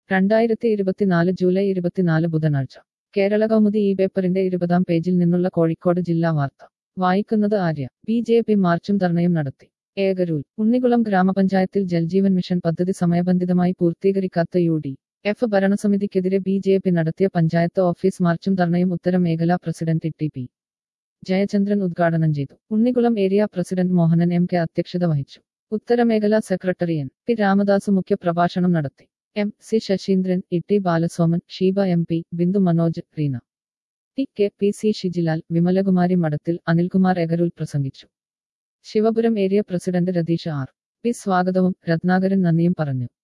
രണ്ടായിരത്തി ഇരുപത്തിനാല് ജൂലൈ ഇരുപത്തിനാല് ബുധനാഴ്ച കേരള കൗമുദി ഈ പേപ്പറിന്റെ ഇരുപതാം പേജിൽ നിന്നുള്ള കോഴിക്കോട് ജില്ലാ വാർത്ത വായിക്കുന്നത് ആര്യ ബി ജെ പി മാർച്ചും ധർണയും നടത്തി ഏകരൂൽ ഉണ്ണികുളം ഗ്രാമപഞ്ചായത്തിൽ ജൽജീവൻ മിഷൻ പദ്ധതി സമയബന്ധിതമായി പൂർത്തീകരിക്കാത്ത യു ഡി എഫ് ഭരണസമിതിക്കെതിരെ ബി ജെ പി നടത്തിയ പഞ്ചായത്ത് ഓഫീസ് മാർച്ചും ധർണയും ഉത്തര മേഖലാ പ്രസിഡന്റ് ടി പി ജയചന്ദ്രൻ ഉദ്ഘാടനം ചെയ്തു Unnikulam area president Mohanan M K അധ്യക്ഷത വഹിച്ചു ഉത്തരമേഖലാ സെക്രട്ടറി എൻ പി രാമദാസ് മുഖ്യ പ്രഭാഷണം നടത്തി M C Sasheendran E T Balasoman Sheeba M P Bindu Manoj Reena T K P C Shijilal Vimalakumari Madathil Anilkumar Egarool പ്രസംഗിച്ചു Sivapuram area president Ratheesh R P സ്വാഗതവും രത്നാകരൻ നന്ദിയും പറഞ്ഞു